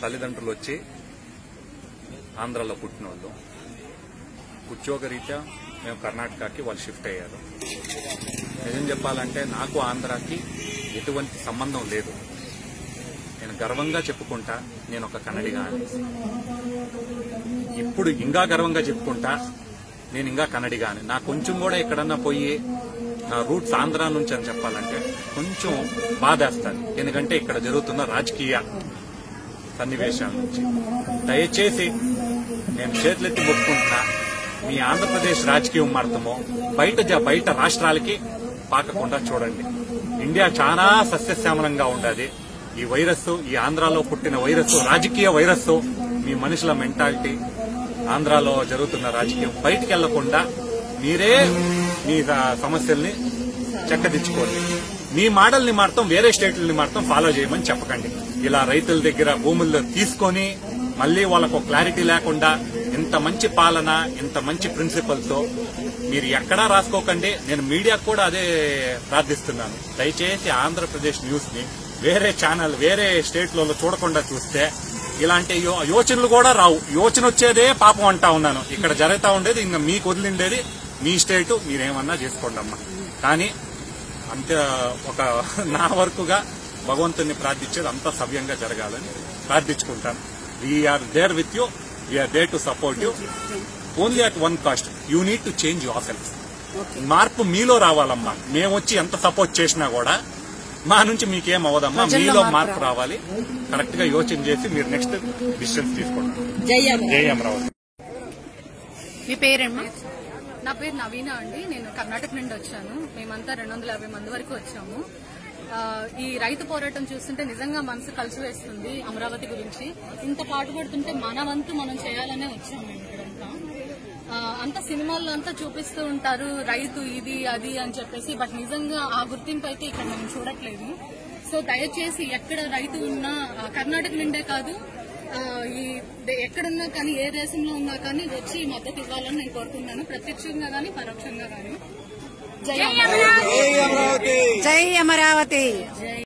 తల్లిదండ్రులు వచ్చి ఆంధ్రాలో పుట్టిన వాళ్ళు ఉద్యోగరీత్యా మేము కర్ణాటకకి వాళ్ళు షిఫ్ట్ అయ్యారు నిజం చెప్పాలంటే నాకు ఆంధ్రాకి ఎటువంటి సంబంధం లేదు నేను గర్వంగా చెప్పుకుంటా నేను ఒక కన్నడిగా అని ఇప్పుడు ఇంకా గర్వంగా చెప్పుకుంటా నేను ఇంకా కన్నడిగా అని నాకు కొంచెం కూడా ఎక్కడన్నా పోయి నా రూట్స్ ఆంధ్ర నుంచి అని చెప్పాలంటే కొంచెం బాధేస్తాను ఎందుకంటే ఇక్కడ జరుగుతున్న రాజకీయ సన్నివేశాల నుంచి దయచేసి నేను చేతులెత్తి మొక్కుకుంటున్నా మీ ఆంధ్రప్రదేశ్ రాజకీయం మార్తమో బయట జ- బయట రాష్ట్రాలకి పాకకుండా చూడండి ఇండియా చాలా సస్యశ్యామలంగా ఉండదు ఈ వైరస్ ఈ ఆంధ్రాలో పుట్టిన వైరస్ రాజకీయ వైరస్ మీ మనుషుల మెంటాలిటీ ఆంధ్రాలో జరుగుతున్న రాజకీయం బయటికి వెళ్లకుండా మీరే మీ స- సమస్యల్ని చక్కదిచ్చుకోండి మీ మోడల్ని మాత్రం వేరే స్టేట్లని మాత్రం ఫాలో చేయమని చెప్పకండి ఇలా రైతుల దగ్గర భూముల్లో తీసుకొని మళ్ళీ వాళ్ళకు క్లారిటీ లేకుండా ఇంత మంచి పాలన ఇంత మంచి ప్రిన్సిపల్స్ మీరు ఎక్కడా రాసుకోకండి నేను మీడియాకు కూడా అదే ప్రార్థిస్తున్నాను దయచేసి ఆంధ్రప్రదేశ్ న్యూస్ ని వేరే ఛానల్ వేరే స్టేట్లలో చూడకుండా చూస్తే ఇలాంటి యో- యోచనలు కూడా రావు యోచన వచ్చేదే పాపం అంటా ఉన్నాను ఇక్కడ జరుగుతా ఉండేది ఇంకా మీకు వదిలిండేది మీ స్టేట్ మీరేమన్నా చేసుకోండి అమ్మా కానీ అంత ఒక నా వరకుగా భగవంతుని ప్రార్థించేది అంతా సవ్యంగా జరగాలని ప్రార్థించుకుంటాను we're there with you we're there to support you only at one cost you need to change yourself మార్పు మీలో రావాలమ్మా మేము వచ్చి ఎంత సపోర్ట్ చేసినా కూడా మా నుంచి మీకేం అవ్వదమ్మా ప్రజల్లో మీలో మార్పు మార్పు రావాలి కరెక్ట్ గా యోచన చేసి మీరు నెక్స్ట్ డిసిషన్స్ తీసుకోండి జై అమరావతి. జై అమరావతి మీ పేరేమ్మా నా పేరు నవీన అండి నేను కర్ణాటక నుండి వచ్చాను మేమంతా రెండు వందల యాభై మంది వరకు వచ్చాము ఆ, ఈ రైతు పోరాటం చూస్తుంటే నిజంగా మనసు కలిసివేస్తుంది అమరావతి గురించి ఇంత పాటుపడుతుంటే మన వంతు మనం చేయాలనే వచ్చాము మేము ఇక్కడంతా ఆ, అంతా సినిమాల్లో అంతా చూపిస్తూ ఉంటారు రైతు ఇది అది అని చెప్పేసి బట్ నిజంగా ఆ గుర్తింపు అయితే ఇక్కడ మనం చూడట్లేదు సో దయచేసి ఎక్కడ రైతు ఉన్నా ఆ, కర్ణాటక నుండే కాదు ఆ, ఈ దే- ఎక్కడున్నా కానీ ఏ దేశంలో ఉన్నా కానీ వచ్చి మద్దతు ఇవ్వాలని నేను కోరుకుంటున్నాను ప్రత్యక్షంగా కానీ పరోక్షంగా కానీ జై అమరావతి జై అమరావతి